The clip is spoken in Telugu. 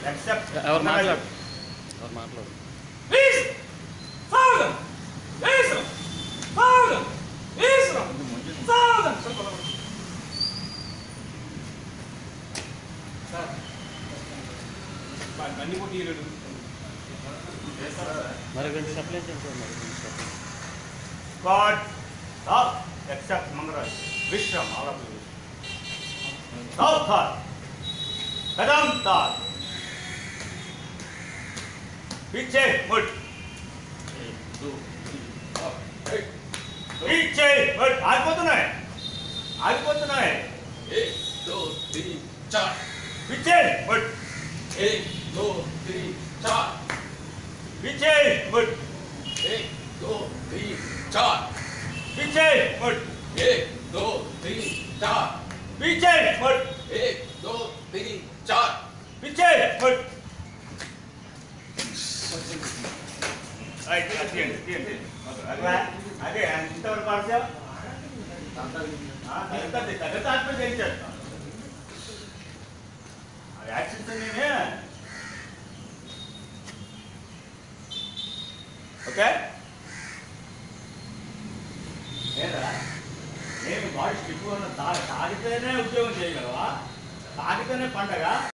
ఎక్సెప్ట్ ఎవరు మాట్లాడు ఎవరు మాట్లాడు Isso! Folga! Isso! Folga! Isso! Folga! అన్ని కూడా తీయలేడు మరి కొంచెం సప్లై చేయండి మరి కొంచెం supply. God, thou, except Mangaraj, Vishram, all of you. Thou thought, Kadam thought. पीछे मुट पीछे मुट ఆగిపోతున్నాయి ఆగిపోతున్నాయి एक दो तीन चार पीछे मुट एक दो तीन चार पीछे मुट एक दो तीन चार पीछे मुट एक दो तीन चार पीछे मुट एक दो तीन चार पीछे मुट రైట్ తీయండి తీయండి అదే అదే ఇంతవరకు పాడసా తగ్గదు తగ్గదు ఆత్మ చేయించాడు అది యాక్సిడెంట్ నేనే ఓకే లేదా నేను బాడీ స్టిక్ ఉన్న తాగితేనే ఉద్యోగం చేయగలవా తాగితేనే పండగ